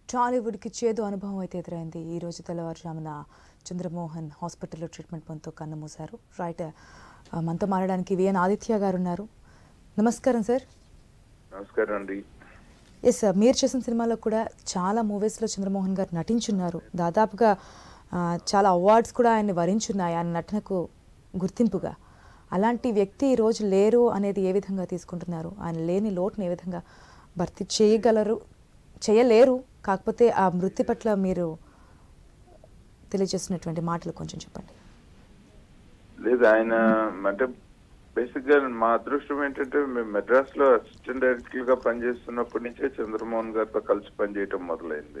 టాలీవుడ్కి చేదు అనుభవం అయితే ఎదురైంది ఈ రోజు తెల్లవారుజామున చంద్రమోహన్ హాస్పిటల్లో ట్రీట్మెంట్ పొందుతూ కన్నుమూశారు రైట్ ఆ, మనతో మారడానికి విఎన్ ఆదిత్య గారు ఉన్నారు నమస్కారం సార్ నమస్కారం అండి ఎస్ సార్ మీరు చేసిన సినిమాలో కూడా చాలా మూవీస్లో చంద్రమోహన్ గారు నటించున్నారు దాదాపుగా ఆ, చాలా అవార్డ్స్ కూడా ఆయన్ని వరించున్నాయి ఆయన నటనకు గుర్తింపుగా అలాంటి వ్యక్తి ఈ రోజు లేరు అనేది ఏ విధంగా తీసుకుంటున్నారు ఆయన లేని లోటుని ఏ విధంగా భర్తీ చేయగలరు చేయలేరు కాకపోతే ఆ మృతి పట్ల మీరు తెలియజేస్తున్నటువంటి మాటలు కొంచెం చెప్పండి లేదు ఆయన అంటే బేసిక్ గా మా అదృష్టం ఏంటంటే మేము మెడ్రాస్ లో అసిస్టెంట్ డైరెక్టర్ గా పనిచేస్తున్నప్పటి నుంచే చంద్రమోహన్ గారితో కలిసి పనిచేయటం మొదలైంది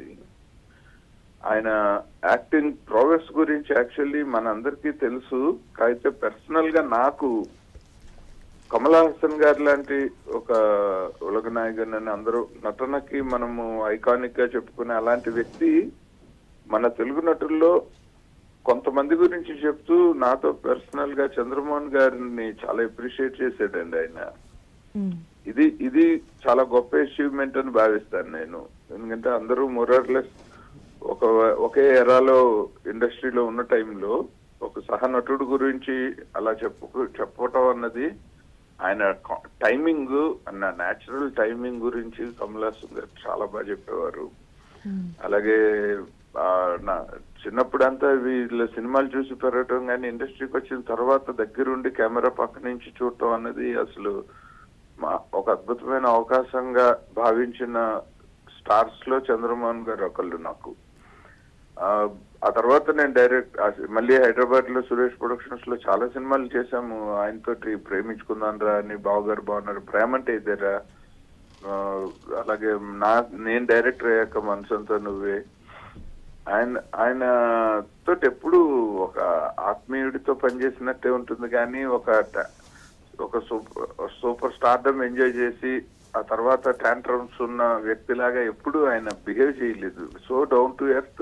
ఆయన యాక్టింగ్ ప్రోగ్రెస్ గురించి యాక్చువల్లీ మనందరికీ తెలుసు అయితే పర్సనల్ గా నాకు కమల్ హాసన్ గారు లాంటి ఒక ఉలగ నాయకన్ అని అందరూ నటనకి మనము ఐకానిక్ గా చెప్పుకునే అలాంటి వ్యక్తి మన తెలుగు నటుల్లో కొంతమంది గురించి చెప్తూ నాతో పర్సనల్ గా చంద్రమోహన్ గారిని చాలా అప్రిషియేట్ చేసాడండి ఆయన మ్మ్. ఇది ఇది చాలా గొప్ప అచీవ్మెంట్ అని భావిస్తాను నేను ఎందుకంటే అందరూ మొరర్లెస్ ఒక ఒకే ఎరాలో ఇండస్ట్రీలో ఉన్న టైంలో ఒక సహనటుడు గురించి అలా చెప్పు చెప్పటం అన్నది ఆయన టైమింగ్ అన్న న్యాచురల్ టైమింగ్ గురించి కమల్ హాసన్ గారు చాలా బాగా చెప్పేవారు మ్మ్. అలాగే ఆ, నా చిన్నప్పుడు అంతా వీళ్ళ సినిమాలు చూసి పెరగటం కానీ ఇండస్ట్రీకి వచ్చిన తర్వాత దగ్గరుండి కెమెరా పక్క నుంచి చూడటం అన్నది అసలు మా ఒక అద్భుతమైన అవకాశంగా భావించిన స్టార్స్ లో చంద్రమోహన్ గారు ఒకళ్ళు నాకు ఆ, ఆ తర్వాత నేను డైరెక్ట్ ఆ, మళ్ళీ హైదరాబాద్ లో సురేష్ ప్రొడక్షన్స్ లో చాలా సినిమాలు చేశాము ఆయనతోటి ప్రేమించుకుందాం రా అని బావగారు బాగున్నారు ప్రేమ అంటే ఇదేరా ఆ, అలాగే నా నేను డైరెక్టర్ అయ్యాక మనసంతో నువ్వే ఆయన ఆయన తోటి ఎప్పుడు ఒక ఆత్మీయుడితో పనిచేసినట్టే ఉంటుంది కానీ ఒక ట- ఒక సూపర్ సూపర్ స్టార్డమ్ ఎంజాయ్ చేసి ఆ తర్వాత టాంట్రమ్స్ ఉన్న వ్యక్తిలాగా ఎప్పుడు ఆయన బిహేవ్ చేయలేదు సో డౌన్ టు ఎర్త్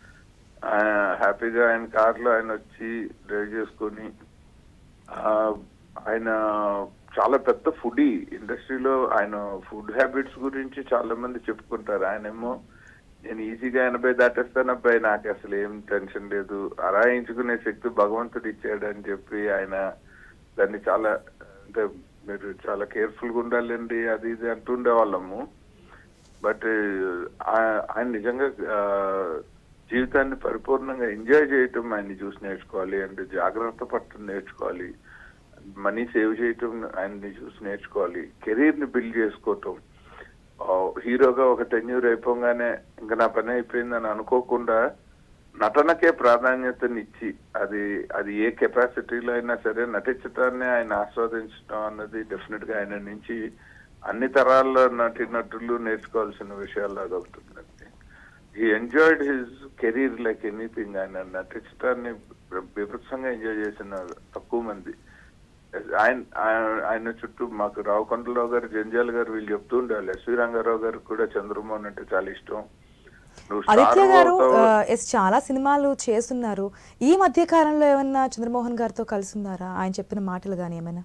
హ్యాపీగా ఆయన కార్లో ఆయన వచ్చి డ్రైవ్ చేసుకొని ఆ, ఆయన చాలా పెద్ద ఫుడీ ఇండస్ట్రీలో ఆయన ఫుడ్ హ్యాబిట్స్ గురించి చాలా మంది చెప్పుకుంటారు ఆయనేమో నేను ఈజీగా ఎనభై దాటేస్తాను అబ్బాయి నాకు అసలు ఏం టెన్షన్ లేదు అరాయించుకునే శక్తి భగవంతుడు ఇచ్చాడు అని చెప్పి ఆయన దాన్ని చాలా అంటే మీరు చాలా కేర్ఫుల్ గా ఉండాలండి అది ఇది అంటుండే వాళ్ళము బట్ ఆయన నిజంగా ఆ, జీవితాన్ని పరిపూర్ణంగా ఎంజాయ్ చేయటం ఆయన్ని చూసి నేర్చుకోవాలి అండ్ జాగ్రత్త పట్టడం నేర్చుకోవాలి మనీ సేవ్ చేయటం ఆయన్ని చూసి నేర్చుకోవాలి కెరీర్ ని బిల్డ్ చేసుకోవటం ఆ, హీరోగా ఒక టెన్యూర్ అయిపోగానే ఇంకా నా పని అయిపోయిందని అనుకోకుండా నటనకే ప్రాధాన్యతనిచ్చి అది అది ఏ కెపాసిటీలో అయినా సరే నటించడాన్ని ఆయన ఆస్వాదించడం అన్నది డెఫినెట్ గా ఆయన నుంచి అన్ని తరాల్లో నటి నటులు నేర్చుకోవాల్సిన విషయాల్లో అదొకటి ఉందండి ఈ enjoyed his career like anything ఆయన నటించడాన్ని బీభత్సంగా ఎంజాయ్ చేసిన తక్కువ మంది ఆయన ఆయన- ఆయన చుట్టూ మాకు రావుకొండరావు గారు జంజాల్ గారు వీళ్ళు చెప్తూ ఉండాలి ఎస్వి రంగారావు గారికి కూడా చంద్రమోహన్ అంటే చాలా ఇష్టం నువ్వు ఆదిత్య స్టార్ గారు అవుతావు. ఆ, ఎస్ చాలా సినిమాలు చేస్తున్నారు ఈ మధ్య కాలంలో ఏమన్నా చంద్రమోహన్ గారితో కలిసి ఉన్నారా ఆయన చెప్పిన మాటలు కానీ ఏమైనా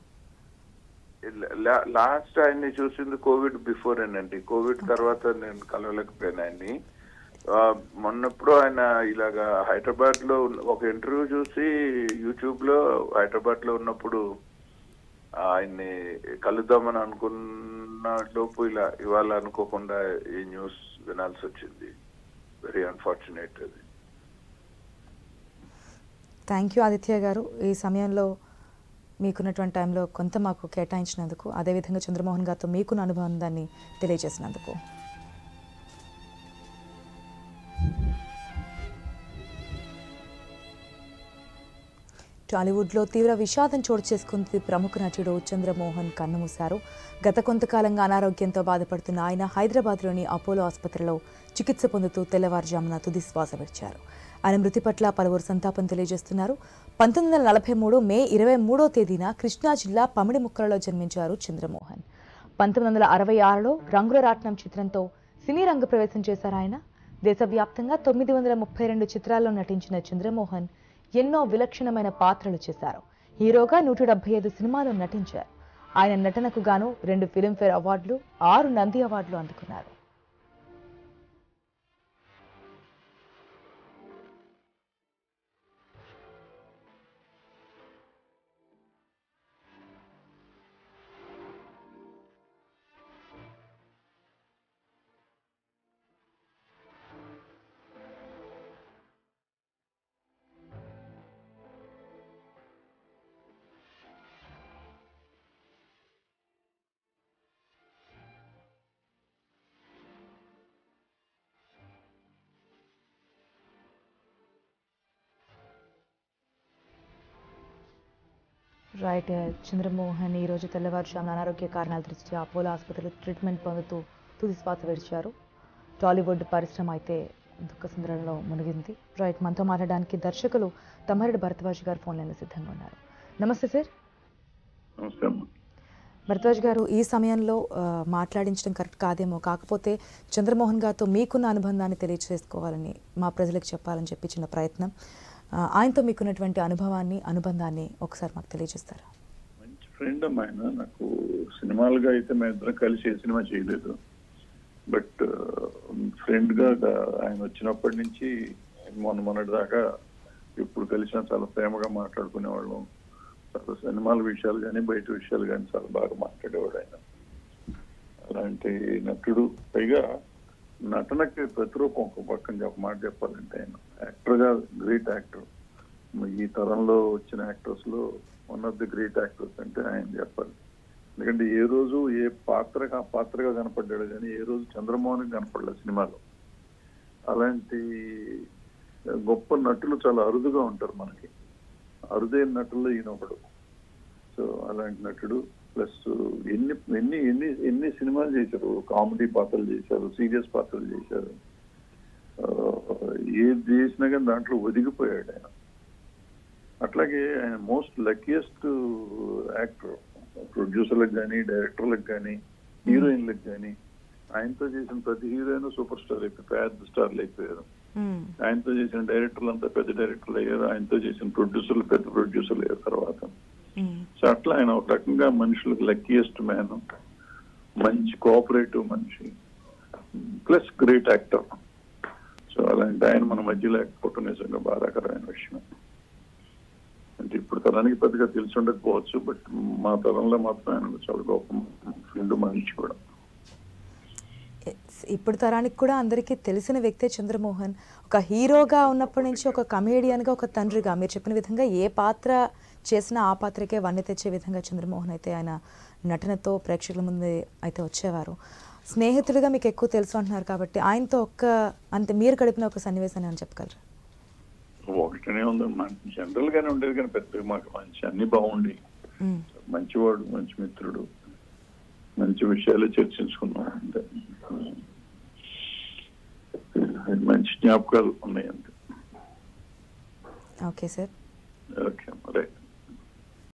లా- లాస్ట్ ఆయన్ని చూసింది కోవిడ్ బిఫోర్ అండి కోవిడ్ తర్వాత నేను కలవలేకపోయాను ఆయన్ని ఆ, మొన్నప్పుడు ఆయన ఇలాగా హైదరాబాద్ లో ఉన్న- ఒక ఇంటర్వ్యూ చూసి యూట్యూబ్ లో హైదరాబాద్ లో ఉన్నప్పుడు ఆయన్ని కలుద్దామని అనుకున్న లోపు ఇలా ఇవాళ అనుకోకుండా ఈ న్యూస్ వినాల్సి వచ్చింది వెరీ అన్ఫార్చునేట్ అది థ్యాంక్ యూ ఆదిత్య గారు ఈ సమయంలో మీకున్నటువంటి టైంలో కొంత మాకు కేటాయించినందుకు అదేవిధంగా చంద్రమోహన్ గారితో మీకున్న అనుబంధాన్ని తెలియజేసినందుకు టాలీవుడ్లో తీవ్ర విషాదం చోటు చేసుకుంది ప్రముఖ నటుడు చంద్రమోహన్ కన్నుమూశారు గత కొంతకాలంగా అనారోగ్యంతో బాధపడుతున్న ఆయన హైదరాబాద్లోని అపోలో ఆసుపత్రిలో చికిత్స పొందుతూ తెల్లవారుజామున తుది శ్వాస విడిచారు ఆయన మృతి పట్ల పలువురు సంతాపం తెలియజేస్తున్నారు పంతొమ్మిది వందల నలభై మూడు మే ఇరవై మూడో తేదీన కృష్ణా జిల్లా పమిడిముక్కలలో జన్మించారు చంద్రమోహన్ పంతొమ్మిది వందల అరవై ఆరులో రంగుల రాట్నం చిత్రంతో సినీ రంగ ప్రవేశం చేశారు ఆయన దేశవ్యాప్తంగా తొమ్మిది వందల ముప్పై రెండు చిత్రాల్లో నటించిన చంద్రమోహన్ ఎన్నో విలక్షణమైన పాత్రలు చేశారు హీరోగా నూట డెబ్బై ఐదు సినిమాలు నటించారు ఆయన నటనకు గాను రెండు ఫిల్మ్ఫేర్ అవార్డులు ఆరు నంది అవార్డులు అందుకున్నారు రైట్ చంద్రమోహన్ ఈరోజు తెల్లవారుజామున అనారోగ్య కారణాల దృష్ట్యా అపోలో ఆసుపత్రిలో ట్రీట్మెంట్ పొందుతూ తుది శ్వాస విడిచారు టాలీవుడ్ పరిశ్రమ అయితే దుఃఖ సంద్రంలో మునిగింది రైట్ మనతో మాట్లాడడానికి దర్శకులు తమ్మరెడ్డి భరద్వాజ్ గారు ఫోన్ లైన్లో సిద్ధంగా ఉన్నారు నమస్తే సార్ నమస్తే అమ్మా భరద్వాజ్ గారు ఈ సమయంలో ఆ, మాట్లాడించడం కరెక్ట్ కాదేమో కాకపోతే చంద్రమోహన్ గారితో మీకున్న అనుబంధాన్ని తెలియజేసుకోవాలని మా ప్రజలకు చెప్పాలని చెప్పి చిన్న ప్రయత్నం ఆ, ఆయనతో మీకున్నటువంటి అనుభవాన్ని అనుబంధాన్ని ఒకసారి మాకు తెలియజేస్తారా మంచి ఫ్రెండ్ అమ్మా ఆయన నాకు సినిమాలుగా అయితే మేము ఇద్దరం కలిసి ఏ సినిమా చేయలేదు బట్ ఫ్రెండ్ గా ఆయన వచ్చినప్పటి నుంచి మొన్న మొన్నటి దాకా ఎప్పుడు కలిసినా చాలా ప్రేమగా మాట్లాడుకునేవాళ్ళం చాలా సినిమాల విషయాలు కానీ బయట విషయాలు కానీ చాలా బాగా మాట్లాడేవాడు ఆయన అలాంటి నటుడు పైగా నటనకి ప్రతిరూపం ఒక పక్కన ఒక మాట చెప్పాలంటే ఆయన యాక్టర్ గా గ్రేట్ యాక్టర్ ఈ తరంలో వచ్చిన యాక్టర్స్ లో one of the great actors అంటే ఆయన చెప్పాలి ఎందుకంటే ఏ రోజు ఏ పాత్రగా ఆ పాత్రగా కనపడ్డాడు కానీ ఏ రోజు చంద్రమోహన్ కనపడలేదు సినిమాలో అలాంటి గొప్ప నటులు చాలా అరుదుగా ఉంటారు మనకి అరుదైన నటుల్లో ఈయన ఒకడు సో అలాంటి నటుడు ప్లస్ ఎన్ని ఎన్ని ఎన్ని ఎన్ని సినిమాలు చేశారు కామెడీ పాత్రలు చేశారు సీరియస్ పాత్రలు చేశారు ఆ, ఏది చేసినా కానీ దాంట్లో ఒదిగిపోయాడు ఆయన అట్లాగే ఆయన మోస్ట్ లక్కీయెస్ట్ యాక్టర్ ప్రొడ్యూసర్లకు కానీ డైరెక్టర్లకు కానీ హీరోయిన్లకు కానీ ఆయనతో చేసిన ప్రతి హీరోయిన్ సూపర్ స్టార్ అయిపోయి పెద్ద స్టార్లు అయిపోయారు మ్మ్. ఆయనతో చేసిన డైరెక్టర్లు అంతా పెద్ద డైరెక్టర్లు అయ్యారు ఆయనతో చేసిన ప్రొడ్యూసర్లు పెద్ద ప్రొడ్యూసర్లు అయ్యారు తర్వాత మ్మ్. సో అట్లా ఆయన ఒక రకంగా మనుషులకు లక్కీయెస్ట్ మ్యాన్ మంచి కోఆపరేటివ్ మనిషి ప్లస్ గ్రేట్ యాక్టర్ సో అలాంటి ఆయన మన మధ్య లేకపోవటం నిజంగా బాధాకరమైన విషయం అంటే ఇప్పుడు తరానికి పెద్దగా తెలిసి ఉండకపోవచ్చు బట్ మా తరంలో మాత్రం ఆయన చాలా గొప్ప ఫ్రెండ్ మనిషి కూడా ఇప్పుడు తరానికి కూడా అందరికీ తెలిసిన వ్యక్తే చంద్రమోహన్ ఒక హీరోగా ఉన్నప్పటి నుంచి ఒక కమేడియన్గా ఒక తండ్రిగా మీరు చెప్పిన విధంగా ఏ పాత్ర చేసినా ఆ పాత్రకే వన్నె తెచ్చే విధంగా చంద్రమోహన్ అయితే ఆయన నటనతో ప్రేక్షకుల ముందు అయితే వచ్చేవారు స్నేహితులుగా మీకు ఎక్కువ తెలుసు అంటున్నారు కాబట్టి ఆయనతో ఒక్క అంతే మీరు గడిపిన ఒక సన్నివేశాన్ని అని చెప్పగలరు ఒకటనే ఉంది జనరల్ గానే ఉండేది కానీ పెద్దగా మాకు మంచి అన్ని బాగుండి మ్మ్. మంచివాడు మంచి మిత్రుడు మంచి విషయాలు చర్చించుకున్నాం అంతే మంచి జ్ఞాపకాలు ఉన్నాయి అంతే ఓకే సార్ ఓకే రైట్